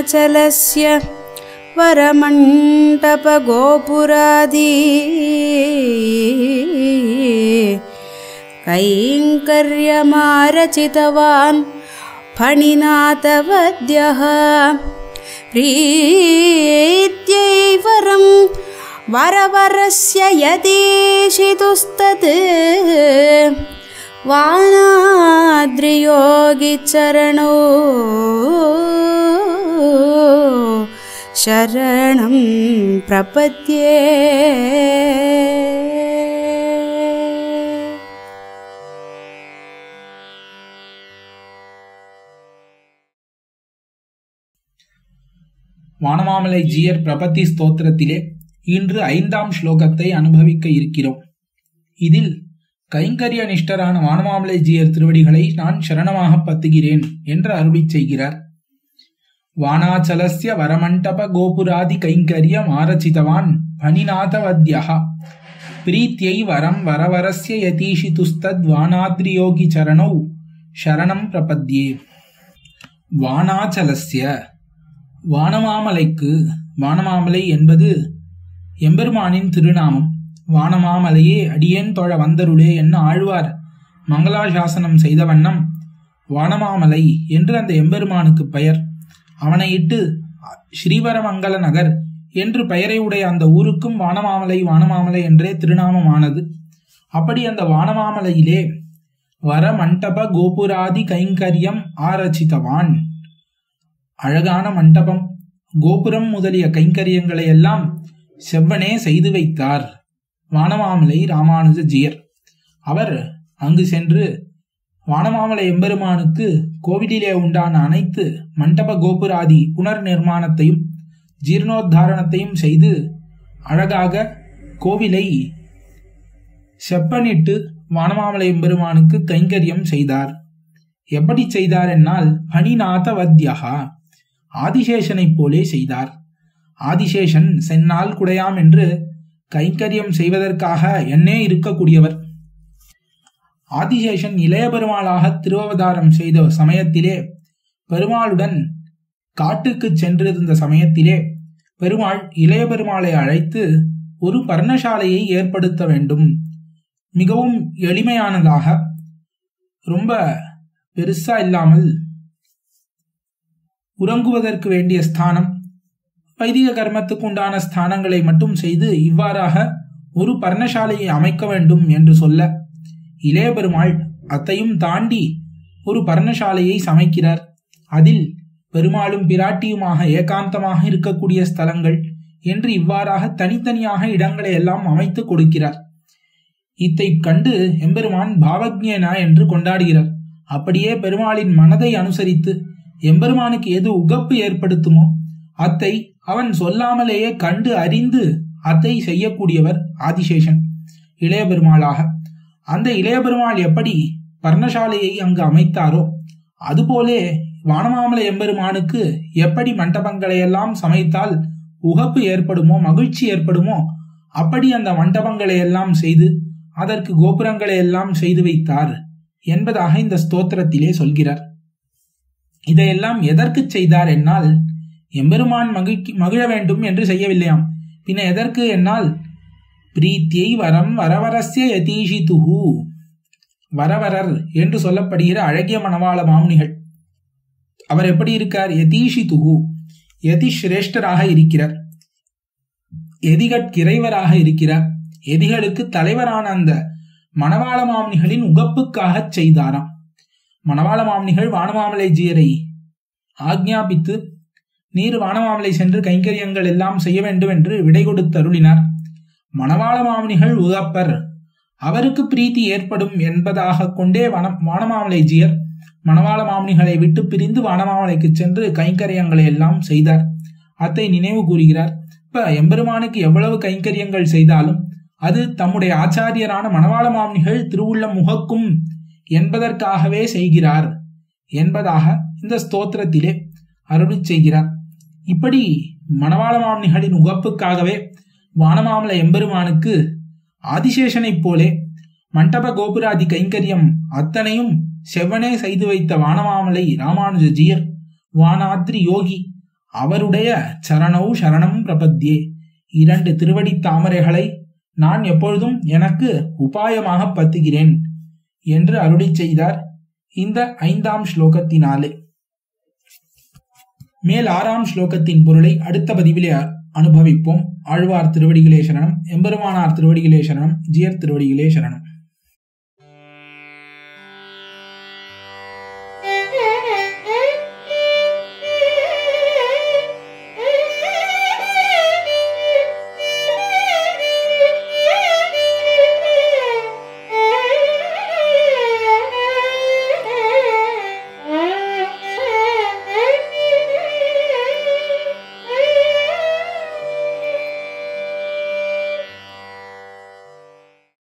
वाणाचलस्य वरमण्डपगोपुरादि कैङ्कर्यमारचितवान् फणिनाथवद्यः प्रीत्यै वरं वरवरस्य यतीशितुस्तत् वाणाद्रियोगिचरणो शरणं प्रपद्ये வானமாமலை ஜீயர் பிரபத்தி ஸ்தோத்திரத்திலே இன்று ஐந்தாம் ஸ்லோகத்தை அனுபவிக்க இருக்கிறோம் இதில் கைங்கரிய நிஷ்டரான வானமாமலை ஜீயர் திருவடிகளை நான் சரணமாக பத்துகிறேன் என்று அருளிச் செய்கிறார் வானாச்சலஸ்ய வரமண்டப கோபுராதி கைங்கரியம் ஆரச்சிதவான் பனிநாதவத்யா பிரீத்தியை வரம் வரவரஸ்ய யதீஷிதுஸ்தத் வானாத்ரியோகி சரணௌ சரணம் பிரபத்யே வானாச்சலஸ்ய வானமாமலைக்கு வானமாமலை என்பது எம்பெருமானின் திருநாமம் வானமாமலையே அடியேன் தொழ வந்தருளே என்ன ஆழ்வார் மங்களாசாசனம் செய்த வண்ணம் வானமாமலை என்று அந்த எம்பெருமானுக்கு பெயர் அவனையிட்டு ஸ்ரீவரமங்கல நகர் என்று பெயரை உடைய அந்த ஊருக்கும் வானமாமலை வானமாமலை என்றே திருநாமமானது அப்படி அந்த வானமாமலையிலே வர மண்டப கோபுராதி கைங்கரியம் ஆரச்சித்தவான் அழகான மண்டபம் கோபுரம் முதலிய கைங்கரியங்களை எல்லாம் செவ்வனே செய்து வைத்தார் வானமாமலை ராமானுஜ ஜியர் அவர் அங்கு சென்று வானமாமலை எம்பெருமானுக்கு கோவிலிலே உண்டான அனைத்து மண்டப கோபுராதி புனர் நிர்மாணத்தையும் ஜீர்ணோத்தாரணத்தையும் செய்து அழகாக கோவிலை செப்பனிட்டு வானமாமலை எம்பெருமானுக்கு கைங்கரியம் செய்தார் எப்படி செய்தார் என்னால் பனிநாத வத்யகா ஆதிசேஷனைப் போலே செய்தார் ஆதிசேஷன் சென்னால் குடையாம் என்று கைங்கரியம் செய்வதற்காக என்னே இருக்கக்கூடியவர் ஆதிசேஷன் இளைய பெருமாளாக திருவவதாரம் செய்த சமயத்திலே பெருமாளுடன் காட்டுக்கு சென்றிருந்த சமயத்திலே பெருமாள் இளைய பெருமாளை அழைத்து ஒரு பர்ணசாலையை ஏற்படுத்த வேண்டும் மிகவும் எளிமையானதாக ரொம்ப பெருசா இல்லாமல் உறங்குவதற்கு வேண்டிய ஸ்தானம் வைதிக கர்மத்துக்கு உண்டான ஸ்தானங்களை மட்டும் செய்து இவ்வாறாக ஒரு பர்ணசாலையை அமைக்க வேண்டும் என்று சொல்ல இளைய பெருமாள் அத்தையும் தாண்டி ஒரு பர்ணசாலையை சமைக்கிறார் அதில் பெருமாளும் பிராட்டியுமாக ஏகாந்தமாக இருக்கக்கூடிய ஸ்தலங்கள் என்று இவ்வாறாக தனித்தனியாக இடங்களை எல்லாம் அமைத்து கொடுக்கிறார் இத்தை கண்டு எம்பெருமான் பாவஜ்யனா என்று கொண்டாடுகிறார் அப்படியே பெருமாளின் மனதை அனுசரித்து எம்பெருமானுக்கு எது உகப்பு ஏற்படுத்துமோ அத்தை அவன் சொல்லாமலேயே கண்டு அறிந்து அத்தை செய்யக்கூடியவர் ஆதிசேஷன் இளைய பெருமாளாக அந்த இளைய பெருமாள் எப்படி பர்ணசாலையை அங்கு அமைத்தாரோ அதுபோலே வானமாமலை எம்பெருமானுக்கு எப்படி மண்டபங்களை எல்லாம் சமைத்தால் உகப்பு ஏற்படுமோ மகிழ்ச்சி ஏற்படுமோ அப்படி அந்த மண்டபங்களை எல்லாம் செய்து அதற்கு கோபுரங்களை எல்லாம் செய்து வைத்தார் என்பதாக இந்த ஸ்தோத்திரத்திலே சொல்கிறார் இதையெல்லாம் எதற்கு செய்தார் என்னால் எம்பெருமான் மகிழ்ச்சி மகிழ வேண்டும் என்று செய்யவில்லையாம் பின்ன எதற்கு என்னால் பிரீத்தியை வரம் வரவரஸ்ய யதீஷிதுஹு வரவரர் என்று சொல்லப்படுகிற அழகிய மணவாள மாமுனிகள் அவர் எப்படி இருக்கார் யதீஷிதுஹு யதி சிரேஷ்டராக இருக்கிறார் எதிகட்கிறைவராக இருக்கிறார் எதிகளுக்கு தலைவரான அந்த மணவாள மாமுனிகளின் உகப்புக்காக செய்தாராம் மணவாள மாமுனிகள் வானமாமலை ஜீயரை ஆக்ஞாபித்து நீர் வானமாமலை சென்று கைங்கரியங்கள் எல்லாம் செய்ய வேண்டும் என்று விடை கொடுத்து அருளினார் மணவாள மாமுனிகள் உகப்பர் அவருக்கு பிரீத்தி ஏற்படும் என்பதாக கொண்டே வன வானமாமலை ஜியர் மணவாள மாமுனிகளை விட்டு பிரிந்து வானமாமலைக்கு சென்று கைங்கரியங்களை எல்லாம் செய்தார் அத்தை நினைவு கூறுகிறார் இப்ப எம்பெருமானுக்கு எவ்வளவு கைங்கரியங்கள் செய்தாலும் அது தம்முடைய ஆச்சாரியரான மணவாள மாமுனிகள் திருவுள்ளம் முகக்கும் என்பதற்காகவே செய்கிறார் என்பதாக இந்த ஸ்தோத்திரத்திலே அருளி செய்கிறார் இப்படி மணவாள மாமுனிகளின் உகப்புக்காகவே வானமாமல எம்பெருமானுக்கு ஆதிசேஷனைப் போலே மண்டப கோபுராதி கைங்கரியம் அத்தனையும் செவ்வனே செய்து வைத்த வானமாமலை ராமானுஜ ஜீயர் வானாத்ரி யோகி அவருடைய சரணௌ சரணம் பிரபத்யே இரண்டு திருவடி தாமரைகளை நான் எப்பொழுதும் எனக்கு உபாயமாக பத்துகிறேன் என்று அருளி செய்தார் இந்த ஐந்தாம் ஸ்லோகத்தினாலே மேல் ஆறாம் ஸ்லோகத்தின் பொருளை அடுத்த பதிவிலே அனுபவிப்போம் ஆழ்வார் திருவடிகளே சரணம் எம்பெருமானார் திருவடிகளே சரணம் ஜியர் திருவடிகளே சரணம்